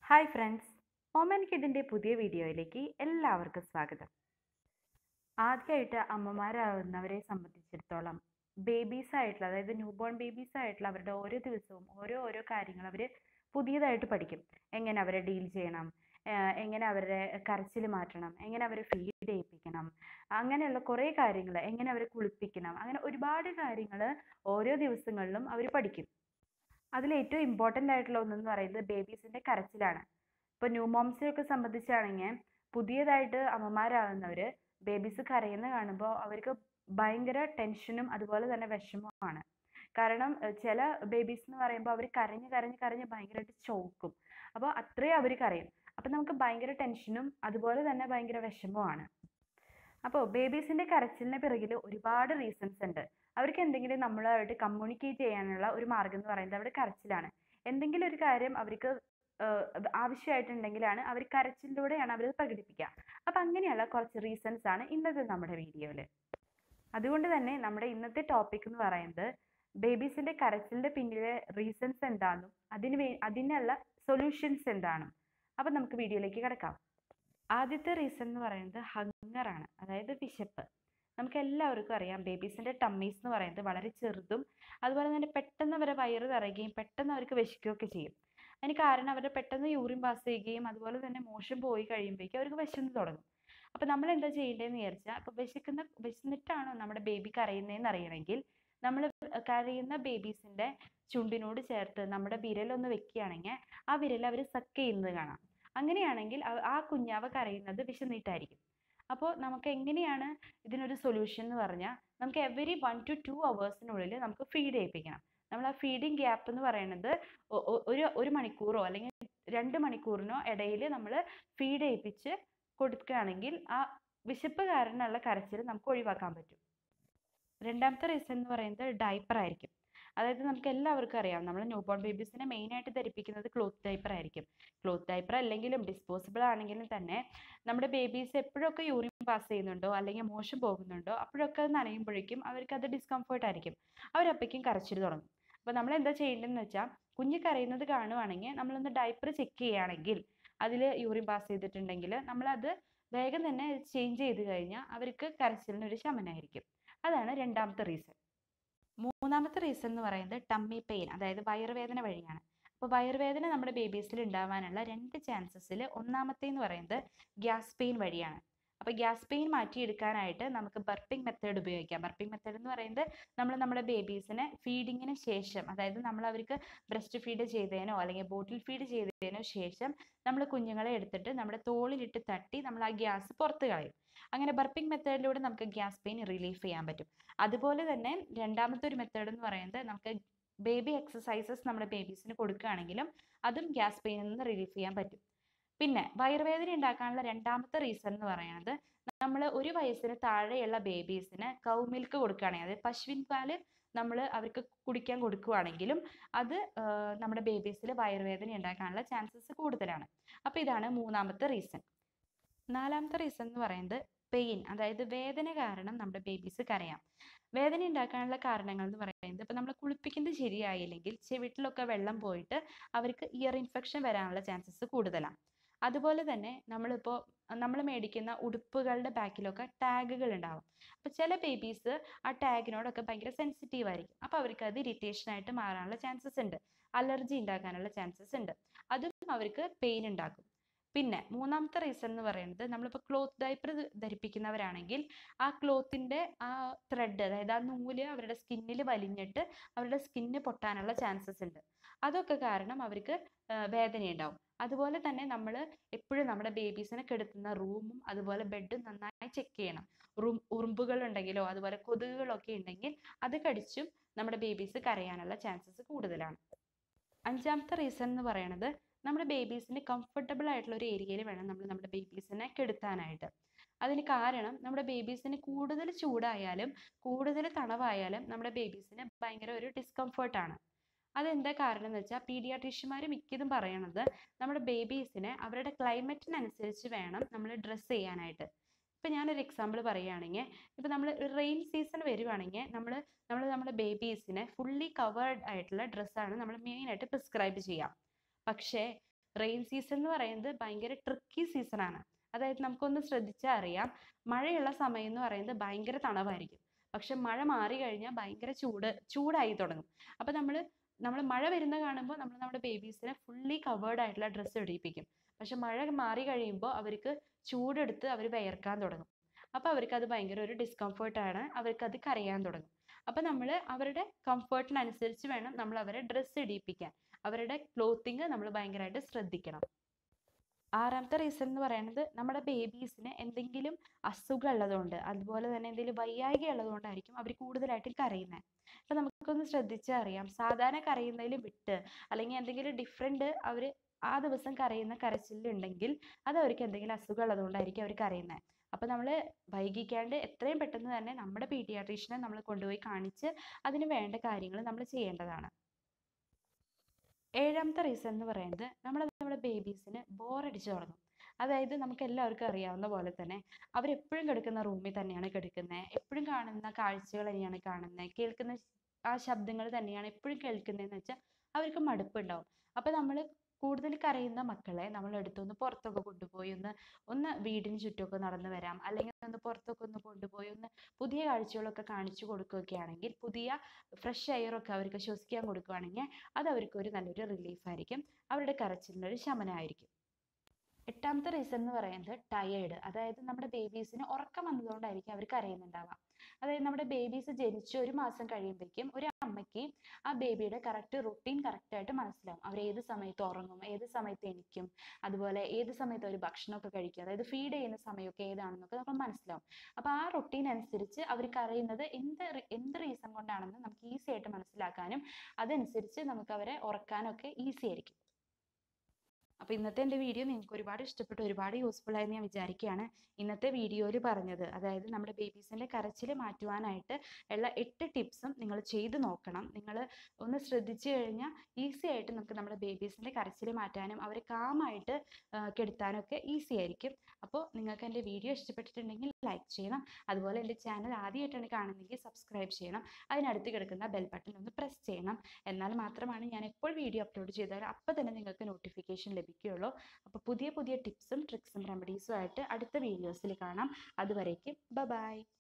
hi friends ഓമൻ കിഡിൻ്റെ പുതിയ വീഡിയോയിലേക്ക് എല്ലാവർക്കും സ്വാഗതം ആദ്യമായിട്ട് അമ്മമാരാകുന്നവരെ സംബന്ധിച്ചിടത്തോളം ബേബീസ് ആയിട്ടുള്ള അതായത് ന്യൂ ബോൺ ബേബീസ് ആയിട്ടുള്ള അവരുടെ ഓരോ ദിവസവും ഓരോ ഓരോ കാര്യങ്ങൾ അവർ പുതിയതായിട്ട് പഠിക്കും എങ്ങനെ അവരെ ഡീൽ ചെയ്യണം ആഹ് എങ്ങനെ അവരുടെ കരച്ചിൽ മാറ്റണം എങ്ങനെ അവരെ ഫീഡ് ചെയ്യിപ്പിക്കണം അങ്ങനെയുള്ള കുറേ കാര്യങ്ങൾ എങ്ങനെ അവരെ കുളിപ്പിക്കണം അങ്ങനെ ഒരുപാട് കാര്യങ്ങൾ ഓരോ ദിവസങ്ങളിലും അവർ പഠിക്കും അതിൽ ഏറ്റവും ഇമ്പോർട്ടൻ്റ് ആയിട്ടുള്ള ഒന്നെന്ന് പറയുന്നത് ബേബീസിൻ്റെ കരച്ചിലാണ് ഇപ്പോൾ ന്യൂ മോംസിനെയൊക്കെ സംബന്ധിച്ചാണെങ്കിൽ പുതിയതായിട്ട് അമ്മമാരാകുന്നവർ ബേബീസ് കരയുന്ന കാണുമ്പോൾ അവർക്ക് ഭയങ്കര ടെൻഷനും അതുപോലെ തന്നെ വിഷമവുമാണ് കാരണം ഏർ ചില ബേബീസ് എന്ന് പറയുമ്പോൾ അവർ കരഞ്ഞ് കരഞ്ഞ് കരഞ്ഞ് ഭയങ്കരമായിട്ട് ചോക്കും അപ്പോൾ അത്രയും അവർ കരയും അപ്പം നമുക്ക് ഭയങ്കര ടെൻഷനും അതുപോലെ തന്നെ ഭയങ്കര വിഷമവുമാണ് അപ്പോൾ ബേബീസിൻ്റെ കരച്ചിലിന് പിറകിൽ ഒരുപാട് റീസൺസ് ഉണ്ട് അവർക്ക് എന്തെങ്കിലും നമ്മളായിട്ട് കമ്മ്യൂണിക്കേറ്റ് ചെയ്യാനുള്ള ഒരു മാർഗം എന്ന് പറയുന്നത് അവരുടെ കരച്ചിലാണ് എന്തെങ്കിലും ഒരു കാര്യം അവർക്ക് ഏർ ആവശ്യമായിട്ടുണ്ടെങ്കിലാണ് അവർ കരച്ചിലൂടെയാണ് അവർ പ്രകടിപ്പിക്കുക അപ്പം അങ്ങനെയുള്ള കുറച്ച് റീസൺസ് ആണ് ഇന്നത്തെ നമ്മുടെ വീഡിയോയിൽ അതുകൊണ്ട് തന്നെ നമ്മുടെ ഇന്നത്തെ ടോപ്പിക് എന്ന് പറയുന്നത് ബേബീസിൻ്റെ കരച്ചിലിൻ്റെ പിന്നിലെ റീസൺസ് എന്താണെന്നും അതിന് വേ അതിനുള്ള സൊല്യൂഷൻസ് എന്താണെന്നും അപ്പം നമുക്ക് വീഡിയോയിലേക്ക് കിടക്കാം ആദ്യത്തെ റീസൺ എന്ന് പറയുന്നത് ഹങ്ങറാണ് അതായത് വിശപ്പ് നമുക്ക് എല്ലാവർക്കും അറിയാം ബേബീസിൻ്റെ ടമ്മീസ് എന്ന് പറയുന്നത് വളരെ ചെറുതും അതുപോലെ തന്നെ പെട്ടെന്ന് അവരെ വയറ് നിറയുകയും പെട്ടെന്ന് അവർക്ക് വിശക്കുകയൊക്കെ ചെയ്യും അതിന് കാരണം അവർ പെട്ടെന്ന് യൂറിൻ പാസ് ചെയ്യുകയും അതുപോലെ തന്നെ മോഷൻ പോയി കഴിയുമ്പോഴേക്കും അവർക്ക് വിശന്ന് തുടങ്ങും അപ്പോൾ നമ്മൾ എന്താ ചെയ്യേണ്ടതെന്ന് വിചാരിച്ചാൽ അപ്പോൾ വിശക്കുന്ന വിശന്നിട്ടാണോ നമ്മുടെ ബേബി കരയുന്നതെന്ന് അറിയണമെങ്കിൽ നമ്മൾ കരയുന്ന ബേബീസിൻ്റെ ചുണ്ടിനോട് ചേർത്ത് നമ്മുടെ വിരലൊന്ന് വെക്കുകയാണെങ്കിൽ ആ വിരൽ അവർ സക്ക് ചെയ്യുന്നത് കാണാം അങ്ങനെയാണെങ്കിൽ ആ- ആ കുഞ്ഞാവ കരയുന്നത് വിശന്നിട്ടായിരിക്കും അപ്പോൾ നമുക്ക് എങ്ങനെയാണ് ഇതിനൊരു സൊല്യൂഷൻ എന്ന് പറഞ്ഞാൽ നമുക്ക് എവറി വൺ ടു ടു അവേഴ്സിനുള്ളിൽ നമുക്ക് ഫീഡ് ചെയ്യിപ്പിക്കണം നമ്മൾ ആ ഫീഡിങ് ഗ്യാപ്പ് എന്ന് പറയുന്നത് ഒ- ഒ- ഒരു ഒരു മണിക്കൂറോ അല്ലെങ്കിൽ രണ്ട് മണിക്കൂറിനോ ഇടയിൽ നമ്മൾ ഫീഡ് ചെയ്യിപ്പിച്ച് കൊടുക്കുകയാണെങ്കിൽ ആ വിശപ്പ് കാരണമുള്ള കരച്ചിൽ നമുക്ക് ഒഴിവാക്കാൻ പറ്റും രണ്ടാമത്തെ റീസൺ എന്ന് പറയുന്നത് ഡയപ്പർ ആയിരിക്കും അതായത് നമുക്ക് എല്ലാവർക്കും അറിയാം നമ്മൾ ന്യൂ ബോൺ ബേബീസിനെ മെയിനായിട്ട് ധരിപ്പിക്കുന്നത് ക്ലോത്ത് ഡയപ്പർ ആയിരിക്കും ക്ലോത്ത് ഡയപ്പർ അല്ലെങ്കിലും ഡിസ്പോസിബിൾ ആണെങ്കിലും തന്നെ നമ്മുടെ ബേബീസ് എപ്പോഴൊക്കെ യൂറിൻ പാസ് ചെയ്യുന്നുണ്ടോ അല്ലെങ്കിൽ മോശം പോകുന്നുണ്ടോ അപ്പോഴൊക്കെ അത് നനയുമ്പോഴേക്കും അവർക്ക് അത് ഡിസ്കംഫേർട്ട് ആയിരിക്കും അവരപ്പോഴേക്കും കരച്ചിൽ തുടങ്ങും അപ്പോൾ നമ്മൾ എന്താ ചെയ്യേണ്ടതെന്ന് വെച്ചാൽ കുഞ്ഞ് കരയുന്നത് കാണുവാണെങ്കിൽ നമ്മളൊന്ന് ഡയപ്പർ ചെക്ക് ചെയ്യുകയാണെങ്കിൽ അതിൽ യൂറിൻ പാസ് ചെയ്തിട്ടുണ്ടെങ്കിൽ നമ്മളത് വേഗം തന്നെ ചേഞ്ച് ചെയ്ത് കഴിഞ്ഞാൽ അവർക്ക് കരച്ചിലിന് ഒരു ശമനമായിരിക്കും അതാണ് രണ്ടാമത്തെ റീസൺ മൂന്നാമത്തെ റീസൺ എന്ന് പറയുന്നത് ടമ്മി പെയിൻ അതായത് വയറുവേദന വഴിയാണ് അപ്പോൾ വയറുവേദന നമ്മുടെ ബേബീസിൽ ഉണ്ടാവാനുള്ള രണ്ട് ചാൻസസിൽ ഒന്നാമത്തേന്ന് പറയുന്നത് ഗ്യാസ് പെയിൻ വഴിയാണ് അപ്പോൾ ഗ്യാസ് പെയിൻ മാറ്റിയെടുക്കാനായിട്ട് നമുക്ക് ബർപ്പിംഗ് മെത്തേഡ് ഉപയോഗിക്കാം ബർപ്പിംഗ് മെത്തേഡ് എന്ന് പറയുന്നത് നമ്മൾ നമ്മുടെ ബേബീസിനെ ഫീഡിങ്ങിന് ശേഷം അതായത് നമ്മൾ അവർക്ക് ബ്രസ്റ്റ് ഫീഡ് ചെയ്തതിനോ അല്ലെങ്കിൽ ബോട്ടിൽ ഫീഡ് ചെയ്തതിനോ ശേഷം നമ്മൾ കുഞ്ഞുങ്ങളെ എടുത്തിട്ട് നമ്മുടെ തോളിലിട്ട് തട്ടി നമ്മൾ ആ ഗ്യാസ് പുറത്ത് കളയും അങ്ങനെ ബർപ്പിംഗ് മെത്തേഡിലൂടെ നമുക്ക് ഗ്യാസ് പെയിൻ റിലീഫ് ചെയ്യാൻ പറ്റും അതുപോലെ തന്നെ രണ്ടാമത്തെ ഒരു മെത്തേഡ് എന്ന് പറയുന്നത് നമുക്ക് ബേബി എക്സസൈസസ് നമ്മുടെ ബേബീസിന് കൊടുക്കുകയാണെങ്കിലും അതും ഗ്യാസ് പെയിനിൽ നിന്ന് റിലീഫ് ചെയ്യാൻ പറ്റും പിന്നെ വയറുവേദന ഉണ്ടാക്കാനുള്ള രണ്ടാമത്തെ റീസൺ എന്ന് പറയുന്നത് നമ്മൾ ഒരു വയസ്സിന് താഴെയുള്ള ബേബീസിന് കൗ മിൽക്ക് കൊടുക്കുകയാണെങ്കിൽ അതായത് പശുവിൻ പാല് നമ്മൾ അവർക്ക് കുടിക്കാൻ കൊടുക്കുകയാണെങ്കിലും അത് ആ, നമ്മുടെ ബേബീസിൽ വയറുവേദന ഉണ്ടാക്കാനുള്ള ചാൻസസ് കൂടുതലാണ് അപ്പോൾ ഇതാണ് മൂന്നാമത്തെ റീസൺ നാലാമത്തെ റീസൺ എന്ന് പറയുന്നത് പെയിൻ അതായത് വേദന കാരണം നമ്മുടെ ബേബീസ് കരയാം വേദന ഉണ്ടാക്കാനുള്ള കാരണങ്ങൾ എന്ന് പറയുന്നത് ഇപ്പം നമ്മൾ കുളിപ്പിക്കുന്നത് ശരിയായില്ലെങ്കിൽ ചെവിട്ടിലൊക്കെ വെള്ളം പോയിട്ട് അവർക്ക് ഇയർ ഇൻഫെക്ഷൻ വരാനുള്ള ചാൻസസ് കൂടുതലാണ് അതുപോലെ തന്നെ നമ്മളിപ്പോൾ നമ്മൾ മേടിക്കുന്ന ഉടുപ്പുകളുടെ ബാക്കിലൊക്കെ ടാഗുകൾ ഉണ്ടാവും അപ്പോൾ ചില ബേബീസ് ആ ടാഗിനോടൊക്കെ ഭയങ്കര സെൻസിറ്റീവ് ആയിരിക്കും അപ്പോൾ അവർക്ക് അത് ഇറിറ്റേഷൻ ആയിട്ട് മാറാനുള്ള ചാൻസസ് ഉണ്ട് അലർജി ഉണ്ടാക്കാനുള്ള ചാൻസസ് ഉണ്ട് അതും അവർക്ക് പെയിൻ ഉണ്ടാക്കും പിന്നെ മൂന്നാമത്തെ റീസൺ എന്ന് പറയുന്നത് നമ്മളിപ്പോൾ ക്ലോത്ത് ഡയപ്പർ ധരിപ്പിക്കുന്നവരാണെങ്കിൽ ആ ക്ലോത്തിൻ്റെ ആ ത്രെഡ് അതായത് ആ നൂല് അവരുടെ സ്കിന്നിൽ വലിഞ്ഞിട്ട് അവരുടെ സ്കിന്ന് പൊട്ടാനുള്ള ചാൻസസ് ഉണ്ട് അതൊക്കെ കാരണം അവർക്ക് ആ, വേദനയുണ്ടാവും അതുപോലെ തന്നെ നമ്മൾ എപ്പോഴും നമ്മുടെ ബേബീസിനെ കെടുത്തുന്ന റൂമും അതുപോലെ ബെഡും നന്നായി ചെക്ക് ചെയ്യണം റൂം ഉറുമ്പുകൾ ഉണ്ടെങ്കിലോ അതുപോലെ കൊതുകുകളൊക്കെ ഉണ്ടെങ്കിൽ അത് കടിച്ചും നമ്മുടെ ബേബീസ് കരയാനുള്ള ചാൻസസ് കൂടുതലാണ് അഞ്ചാമത്തെ റീസൺ എന്ന് പറയുന്നത് നമ്മുടെ ബേബീസിന് കംഫർട്ടബിൾ ആയിട്ടുള്ള ഒരു ഏരിയയിൽ വേണം നമ്മൾ നമ്മുടെ ബേബീസിനെ കെടുത്താനായിട്ട് അതിന് കാരണം നമ്മുടെ ബേബീസിന് കൂടുതൽ ചൂടായാലും കൂടുതൽ തണവായാലും നമ്മുടെ ബേബീസിന് ഭയങ്കര ഒരു ഡിസ്കംഫർട്ടാണ് അതെന്താ കാരണം എന്ന് വെച്ചാൽ പീഡിയാട്രീഷ്യന്മാർ മിക്കതും പറയണത് നമ്മുടെ ബേബീസിനെ അവരുടെ ക്ലൈമറ്റിനനുസരിച്ച് വേണം നമ്മൾ ഡ്രസ്സ് ചെയ്യാനായിട്ട് ഇപ്പം ഞാനൊരു എക്സാമ്പിൾ പറയുകയാണെങ്കിൽ ഇപ്പം നമ്മൾ റെയിൻ സീസൺ വരുവാണെങ്കിൽ നമ്മൾ നമ്മൾ നമ്മുടെ ബേബീസിനെ ഫുള്ളി കവേർഡ് ആയിട്ടുള്ള ഡ്രസ്സാണ് നമ്മൾ മെയിനായിട്ട് പ്രിസ്ക്രൈബ് ചെയ്യുക പക്ഷേ റെയിൻ സീസൺ എന്ന് പറയുന്നത് ഭയങ്കര ട്രിക്കി സീസണാണ് അതായത് നമുക്കൊന്ന് ശ്രദ്ധിച്ചാൽ അറിയാം മഴയുള്ള സമയം എന്ന് പറയുന്നത് ഭയങ്കര തണവായിരിക്കും പക്ഷെ മഴ മാറി കഴിഞ്ഞാൽ ഭയങ്കര ചൂട് ചൂടായി തുടങ്ങും അപ്പോൾ നമ്മൾ നമ്മൾ മഴ വരുന്ന കാണുമ്പോൾ നമ്മൾ നമ്മുടെ ബേബീസിനെ ഫുള്ളി കവേർഡ് ആയിട്ടുള്ള ഡ്രസ്സ് ഇടിപ്പിക്കും പക്ഷെ മഴ മാറി കഴിയുമ്പോൾ അവർക്ക് ചൂടെടുത്ത് അവർ വിയർക്കാൻ തുടങ്ങും അപ്പോൾ അവർക്ക് അത് ഭയങ്കര ഒരു ഡിസ്കംഫേർട്ടാണ് അവർക്ക് അത് കരയാൻ തുടങ്ങും അപ്പോൾ നമ്മൾ അവരുടെ കംഫർട്ടിനനുസരിച്ച് വേണം നമ്മൾ അവരെ ഡ്രസ്സ് ഇടിപ്പിക്കാൻ അവരുടെ ക്ലോത്തിങ് നമ്മൾ ഭയങ്കരമായിട്ട് ശ്രദ്ധിക്കണം ആറാമത്തെ റീസൺ എന്ന് പറയുന്നത് നമ്മുടെ ബേബീസിന് എന്തെങ്കിലും അസുഖം ഉള്ളതുകൊണ്ട് അതുപോലെ തന്നെ എന്തെങ്കിലും വയ്യായ്ക ഉള്ളതുകൊണ്ടായിരിക്കും അവർ കൂടുതലായിട്ട് കരയുന്നത് അപ്പം നമുക്കൊന്ന് ശ്രദ്ധിച്ചാൽ അറിയാം സാധാരണ കരയുന്നതിൽ വിട്ട് അല്ലെങ്കിൽ എന്തെങ്കിലും ഡിഫറെൻറ്റ് അവർ ആ ദിവസം കരയുന്ന കരച്ചിലുണ്ടെങ്കിൽ അത് അവർക്ക് എന്തെങ്കിലും അസുഖം ഉള്ളതുകൊണ്ടായിരിക്കും അവർ കരയുന്നത് അപ്പോൾ നമ്മൾ വൈകിക്കാണ്ട് എത്രയും പെട്ടെന്ന് തന്നെ നമ്മുടെ പീഡിയാട്രീഷ്യനെ നമ്മൾ കൊണ്ടുപോയി കാണിച്ച് അതിന് വേണ്ട കാര്യങ്ങൾ നമ്മൾ ചെയ്യേണ്ടതാണ് ഏഴാമത്തെ റീസൺ എന്ന് പറയുന്നത് നമ്മൾ നമ്മുടെ ബേബീസിന് ബോറടിച്ച് തുടങ്ങും അതായത് നമുക്ക് എല്ലാവർക്കും അറിയാവുന്ന പോലെ തന്നെ അവരെപ്പോഴും കിടക്കുന്ന റൂമിൽ തന്നെയാണ് കിടക്കുന്നത് എപ്പോഴും കാണുന്ന കാഴ്ചകൾ തന്നെയാണ് കാണുന്നത് കേൾക്കുന്ന ആ ശബ്ദങ്ങൾ തന്നെയാണ് എപ്പോഴും കേൾക്കുന്നതെന്ന് വെച്ചാൽ അവർക്ക് മടുപ്പുണ്ടാവും അപ്പോൾ നമ്മൾ കൂടുതൽ കരയുന്ന മക്കളെ നമ്മൾ എടുത്തൊന്ന് പുറത്തൊക്കെ കൊണ്ടുപോയി ഒന്ന് ഒന്ന് വീടിന് ചുറ്റുമൊക്കെ നടന്നു വരാം അല്ലെങ്കിൽ ഒന്ന് പുറത്തൊക്കെ ഒന്ന് കൊണ്ടുപോയി ഒന്ന് പുതിയ കാഴ്ചകളൊക്കെ കാണിച്ചു കൊടുക്കുകയൊക്കെയാണെങ്കിൽ പുതിയ ഫ്രഷ് എയറൊക്കെ അവർക്ക് ശ്വസിക്കാൻ കൊടുക്കുകയാണെങ്കിൽ അത് അവർക്ക് ഒരു നല്ലൊരു റിലീഫ് ആയിരിക്കും അവരുടെ കരച്ചിലിനൊരു ശമനമായിരിക്കും എട്ടാമത്തെ റീസൺ എന്ന് പറയുന്നത് ടയേർഡ് അതായത് നമ്മുടെ ബേബീസിന് ഉറക്കം വന്നതുകൊണ്ടായിരിക്കും അവർ കരയുന്നുണ്ടാവുക അതായത് നമ്മുടെ ബേബീസ് ജനിച്ച് ഒരു മാസം കഴിയുമ്പോഴേക്കും ഒരു അമ്മയ്ക്ക് ആ ബേബിയുടെ കറക്റ്റ് റുട്ടീൻ കറക്റ്റായിട്ട് മനസ്സിലാവും അവർ ഏത് സമയത്ത് ഉറങ്ങും ഏത് സമയത്ത് എണീക്കും അതുപോലെ ഏത് സമയത്ത് അവർ ഭക്ഷണമൊക്കെ കഴിക്കും അതായത് ഫീഡ് ചെയ്യുന്ന സമയമൊക്കെ ഏതാണെന്നൊക്കെ നമുക്ക് മനസ്സിലാവും അപ്പോൾ ആ റുട്ടീൻ അനുസരിച്ച് അവർ കരയുന്നത് എന്ത് എന്ത് റീസൺ കൊണ്ടാണെന്ന് നമുക്ക് ഈസി ആയിട്ട് മനസ്സിലാക്കാനും അതനുസരിച്ച് നമുക്ക് അവരെ ഉറക്കാനൊക്കെ ഈസി ആയിരിക്കും അപ്പോൾ ഇന്നത്തെ എൻ്റെ വീഡിയോ നിങ്ങൾക്ക് ഒരുപാട് ഇഷ്ടപ്പെട്ടു ഒരുപാട് യൂസ്ഫുൾ ആയെന്ന് ഞാൻ വിചാരിക്കുകയാണ് ഇന്നത്തെ വീഡിയോയിൽ പറഞ്ഞത് അതായത് നമ്മുടെ ബേബീസിൻ്റെ കരച്ചിൽ മാറ്റുവാനായിട്ട് ഉള്ള എട്ട് ടിപ്സും നിങ്ങൾ ചെയ്ത് നോക്കണം നിങ്ങൾ ഒന്ന് ശ്രദ്ധിച്ചു കഴിഞ്ഞാൽ ഈസി ആയിട്ട് നമുക്ക് നമ്മുടെ ബേബീസിൻ്റെ കരച്ചിൽ മാറ്റാനും അവരെ കാമായിട്ട് കെടുത്താനും ഒക്കെ ഈസി ആയിരിക്കും അപ്പോൾ നിങ്ങൾക്ക് എൻ്റെ വീഡിയോ ഇഷ്ടപ്പെട്ടിട്ടുണ്ടെങ്കിൽ ലൈക്ക് ചെയ്യണം അതുപോലെ എൻ്റെ ചാനൽ ആദ്യമായിട്ടാണ് കാണുന്നതെങ്കിൽ സബ്സ്ക്രൈബ് ചെയ്യണം അതിനടുത്ത് കിടക്കുന്ന ബെൽ ബട്ടൺ ഒന്ന് പ്രസ് ചെയ്യണം എന്നാൽ മാത്രമാണ് ഞാൻ എപ്പോൾ വീഡിയോ അപ്ലോഡ് ചെയ്താലും അപ്പോൾ തന്നെ നിങ്ങൾക്ക് നോട്ടിഫിക്കേഷൻ ലഭിക്കുകയുള്ളൂ അപ്പോൾ പുതിയ പുതിയ ടിപ്സും ട്രിക്സും റെമഡീസും ആയിട്ട് അടുത്ത വീഡിയോസിൽ കാണാം അതുവരേക്കും ബ ബൈ